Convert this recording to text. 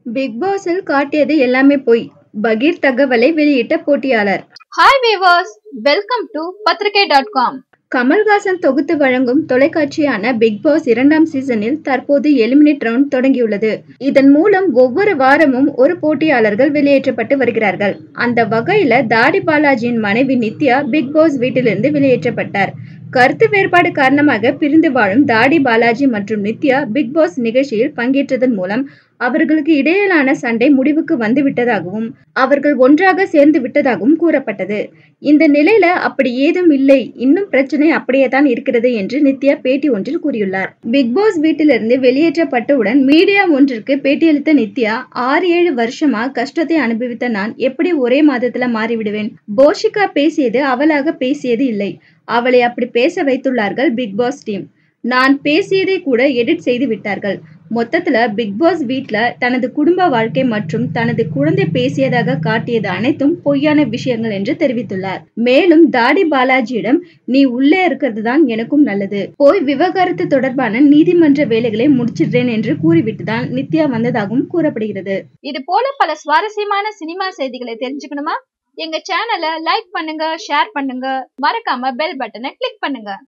big பாஸில் காட்டியது எல்லாமே பொய் பகீர் தகவலை வெளியிட்ட போட்டியாளர் hi viewers welcome to Pathrikai dot com Kamal Haasan தொகுத்து வழங்கும் தொலைக்காட்சியான பிக் பாஸ் இரண்டாம் சீசனில் தற்போது எலிமினேட் ரவுண்ட் தொடங்கியுள்ளது இதன் மூலம் ஒவ்வொரு வாரமும் ஒரு போட்டியாளர்கள் வெளியேற்றப்பட்டு வருகிறார்கள் அந்த வகையில தாடி பாலாஜியின் மனைவி நித்யா பிக் பாஸ் வீட்டிலிருந்து வெளியேற்றப்பட்டார் கருத்து வேறுபாடு காரணமாக பிரிந்து வாழும் தாடி பாலாஜி மற்றும் நித்யா பிக் பாஸ் நிகழ்ச்சியில் பங்கேற்றதன் மூலம் அவர்களுக்கு இடையிலான சண்டை முடிவுக்கு வந்து விட்டதாகவும் அவர்கள் ஒன்றாக சேர்ந்து விட்டதாகவும் கூறப்பட்டது இந்த நிலையில அப்படி ஏதும் இல்லை இன்னும் பிரச்சனை அப்படியே தான் இருக்கிறது என்று நித்யா பேட்டி ஒன்றில் கூறியுள்ளார் பிக் பாஸ் வீட்டிலிருந்து வெளியேற்றப்பட்டவுடன் மீடியா ஒன்றிற்கு பேட்டியளித்த நித்யா ஆறு ஏழு வருஷமா கஷ்டத்தை அனுபவித்த நான் எப்படி ஒரே மாதத்துல மாறிவிடுவேன் போஷிகா பேசியது அவளாக பேசியது இல்லை அவளை அப்படி பேச வைத்துள்ளார்கள் பிக் பாஸ் டீம் நான் பேசியதை கூட எடிட் செய்து விட்டார்கள் மொத்தத்துல பிக் பாஸ் வீட்ல தனது குடும்ப வாழ்க்கை மற்றும் தனது குழந்தை பேசியதாக காட்டியது அனைத்தும் பொய்யான விஷயங்கள் என்று தெரிவித்துள்ளார் மேலும் தாடி பாலாஜியிடம் நீ உள்ளே இருக்கிறது தான் எனக்கும் நல்லது போய் விவகாரத்து தொடர்பான நீதிமன்ற வேலைகளை முடிச்சிடுறேன் என்று கூறிவிட்டுதான் நித்யா வந்ததாகவும் கூறப்படுகிறது இது போல பல சுவாரஸ்யமான சினிமா செய்திகளை தெரிஞ்சுக்கணுமா எங்க சேனலை லைக் பண்ணுங்க ஷேர் பண்ணுங்க மறக்காம பெல் பட்டனை கிளிக் பண்ணுங்க